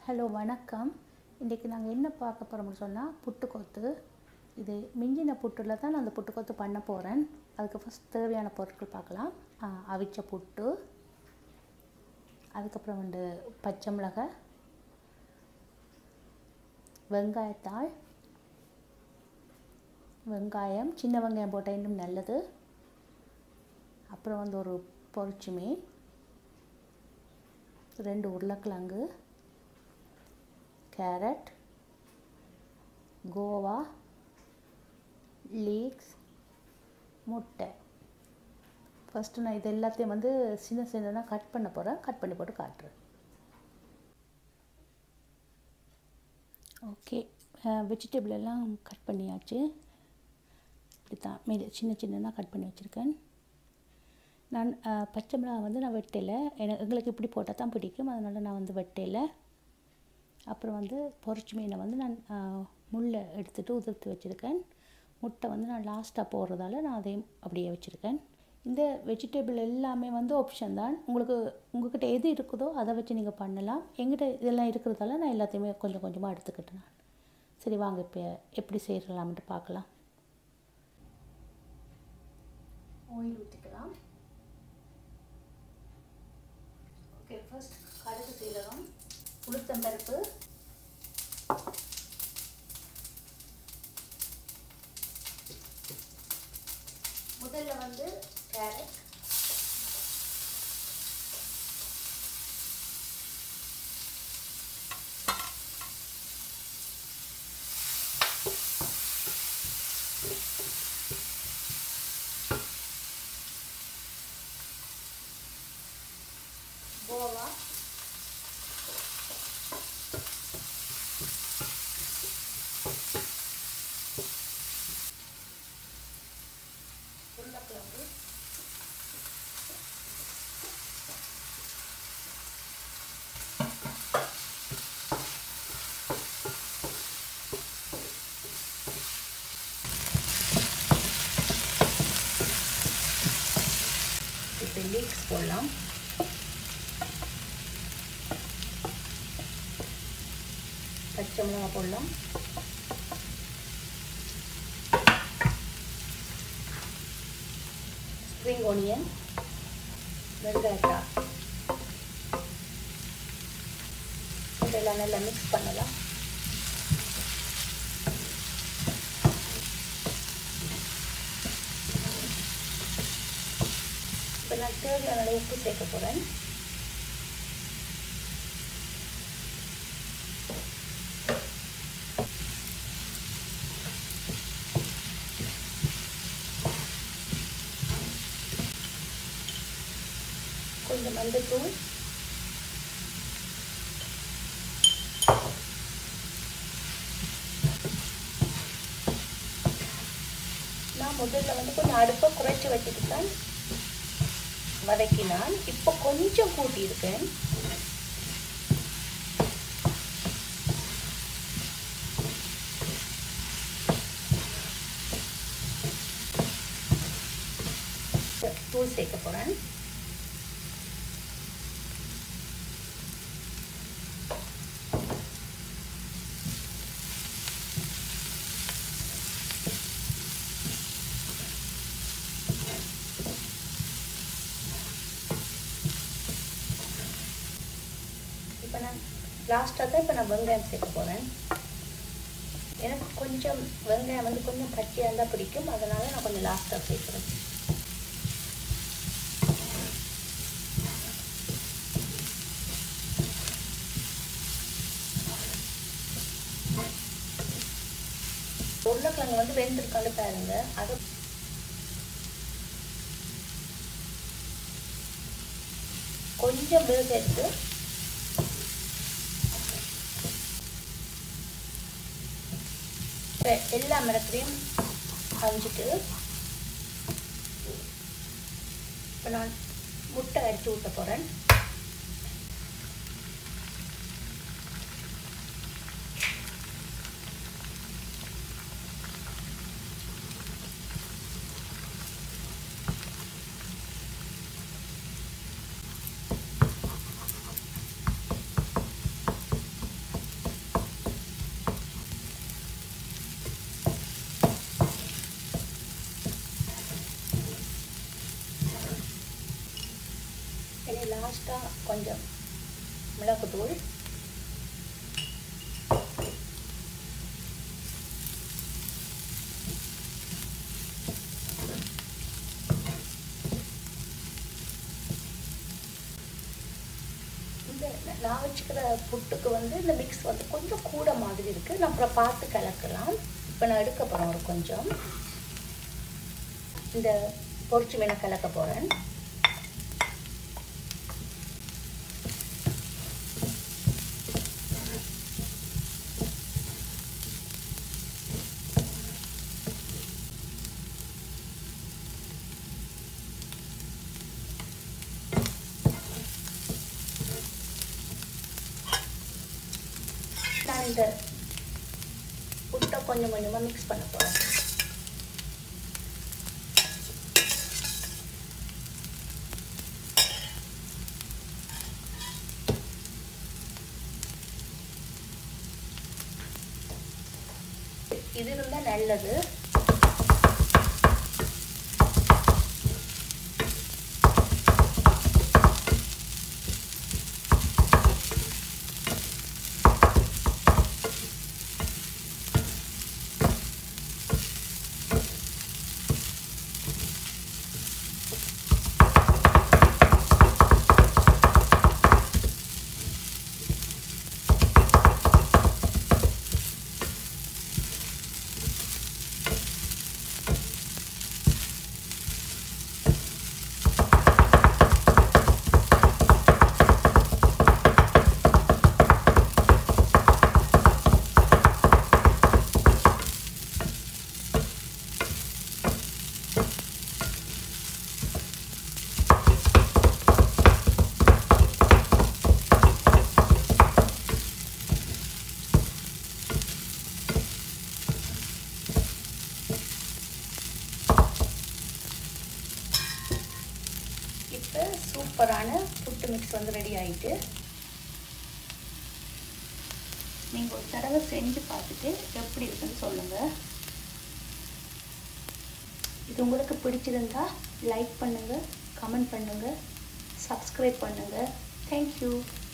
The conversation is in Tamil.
ஹலோ வணக்கம் இன்றைக்கி நாங்கள் என்ன பார்க்க போகிறோம்னு சொன்னால் புட்டுக்கொத்து இது மிஞ்சின புட்டில் தான் நான் அந்த புட்டுக்கொத்து பண்ண போகிறேன் அதுக்கு ஃபஸ்ட் தேவையான பொருட்கள் பார்க்கலாம் ஆ, அவிச்ச புட்டு அதுக்கப்புறம் வந்து பச்சை மிளகாய் வெங்காயத்தாள் வெங்காயம் சின்ன வெங்காயம் போட்டால் இன்னும் நல்லது அப்புறம் வந்து ஒரு பொரிச்சு மீன் ரெண்டு உருளைக்கிழங்கு கேரட் கோவா லீக்ஸ் முட்டை ஃபஸ்ட்டு நான் இது எல்லாத்தையும் வந்து சின்ன சின்னதாக கட் பண்ண போகிறேன் கட் பண்ணி போட்டு காட்டுறேன் ஓகே வெஜிடபிள் எல்லாம் கட் பண்ணியாச்சு இப்படி தான் மீதி சின்ன சின்னதாக கட் பண்ணி வச்சுருக்கேன் நான் அஹ், பச்சை மிளகாய் வந்து நான் வெட்டையில் எனக்கு எங்களுக்கு இப்படி போட்டால் தான் பிடிக்கும் அதனால் நான் வந்து வெட்டையில் அப்புறம் வந்து பொரிச்சு மீனை வந்து நான் அஹ், முள்ளை எடுத்துட்டு உதிர்த்து வச்சுருக்கேன் முட்டை வந்து நான் லாஸ்ட்டாக போடுறதால நான் அதையும் அப்படியே வச்சுருக்கேன் இந்த வெஜிடபிள் எல்லாமே வந்து ஆப்ஷன் தான் உங்களுக்கு உங்ககிட்ட எது இருக்குதோ அதை வச்சு நீங்கள் பண்ணலாம் எங்கிட்ட இதெல்லாம் இருக்கிறதால நான் எல்லாத்தையுமே கொஞ்சம் கொஞ்சமாக எடுத்துக்கிட்டேன் நான் சரி வாங்க இப்போ எப்படி செய்யலாம்ட்டு பார்க்கலாம் ஆயில் ஊற்றிக்கலாம் ஓகே ஃபர்ஸ்ட் கடுகு சீரகம் உளுத்தம்பருப்பு முதல்ல வந்து கேரட் கோவா உருளைக்கிழங்கு இப்போ லீக்ஸ் போடலாம் பச்சை மிளகாய் போடலாம் ஸ்ப்ரிங் ஒனியன் வெங்காயக்காய் இதெல்லாம் நல்லா மிக்ஸ் பண்ணலாம் இப்போ நான் தேவையான அளவு உப்பு சேர்க்க போகிறேன் கொஞ்சம் மஞ்சத்தூள் நான் முதல்ல வந்து கொஞ்சம் அடுப்பை குறைச்சி வச்சுட்டு தான் வதக்கினான் இப்போ கொஞ்சம் கூட்டியிருக்கேன் தூள் சேர்க்க போகிறேன் இப்போ நான் லாஸ்ட்டாக தான் இப்போ நான் வெங்காயம் சேர்க்க போகிறேன் எனக்கு கொஞ்சம் வெங்காயம் வந்து கொஞ்சம் பச்சையாக இருந்தால் பிடிக்கும் அதனால் நான் கொஞ்சம் லாஸ்ட்டாக சேர்க்குறேன் உருளைக்கிழங்கு வந்து வெந்திருக்கான்னு பாருங்க அதை கொஞ்சம் வேக எடுத்து இப்ப எல்லா மரத்துலையும் அவிஞ்சிட்டு இப்போ நான் முட்டை அடித்து ஊற்ற போகிறேன் லாஸ்ட்டாக கொஞ்சம் மிளகுத்தூள் இந்த நான் வச்சுக்கிற புட்டுக்கு வந்து இந்த மிக்ஸ் வந்து கொஞ்சம் கூட மாதிரி இருக்குது நான் அப்புறம் பார்த்து கலக்கலாம் இப்போ நான் எடுக்க போகிறேன் ஒரு கொஞ்சம் இந்த பொரிச்சு மீனை கலக்க போகிறேன் நான் இந்த புட்டை கொஞ்சம் கொஞ்சமாக மிக்ஸ் பண்ண போகிறேன் இது இருந்தால் நல்லது இப்போ சூப்பரான புட்டு மிக்ஸ் வந்து ரெடி ஆயிட்டு நீங்கள் ஒரு தடவை செஞ்சு பார்த்துட்டு எப்படி இருக்குன்னு சொல்லுங்கள் இது உங்களுக்கு பிடிச்சிருந்தா லைக் பண்ணுங்கள் கமெண்ட் பண்ணுங்கள் சப்ஸ்கிரைப் பண்ணுங்கள் தேங்க்யூ